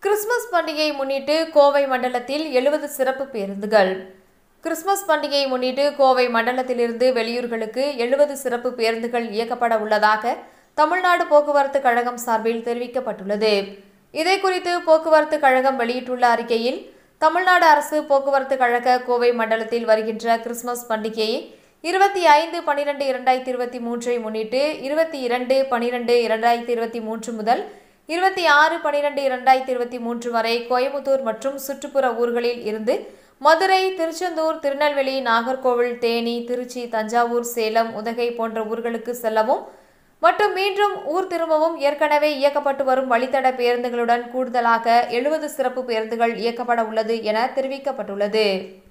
Christmas பண்டிகையை முன்னிட்டு கோவை மண்டலத்தில் எழுபது சிறப்பு பேருந்துகள் கிறிஸ்துமஸ் பண்டிகையை முன்னிட்டு கோவை மண்டலத்திலிருந்து வெளியூர்களுக்கு எழுபது சிறப்பு பேருந்துகள் இயக்கப்பட உள்ளதாக தமிழ்நாடு போக்குவரத்து கழகம் சார்பில் தெரிவிக்கப்பட்டுள்ளது இதை குறித்து போக்குவரத்து கழகம் வெளியிட்டுள்ள அறிக்கையில் தமிழ்நாடு அரசு போக்குவரத்து கழக கோவை மண்டலத்தில் வருகின்ற கிறிஸ்துமஸ் பண்டிகையை இருபத்தி ஐந்து பனிரெண்டு இரண்டாயிரத்தி இருபத்தி மூன்றை முன்னிட்டு இருபத்தி இரண்டு பனிரெண்டு இரண்டாயிரத்தி இருபத்தி மூன்று முதல் இருபத்தி ஆறு பனிரெண்டு இரண்டாயிரத்தி இருபத்தி மூன்று வரை கோயமுத்தூர் மற்றும் சுற்றுப்புற ஊர்களில் இருந்து மதுரை திருச்செந்தூர் திருநெல்வேலி நாகர்கோவில் தேனி திருச்சி தஞ்சாவூர் சேலம் உதகை போன்ற ஊர்களுக்கு செல்லவும் மற்றும் மீண்டும் ஊர் திரும்பவும் ஏற்கனவே இயக்கப்பட்டு வரும் வழித்தட பேருந்துகளுடன் கூடுதலாக எழுபது சிறப்பு பேருந்துகள் இயக்கப்பட உள்ளது என தெரிவிக்கப்பட்டுள்ளது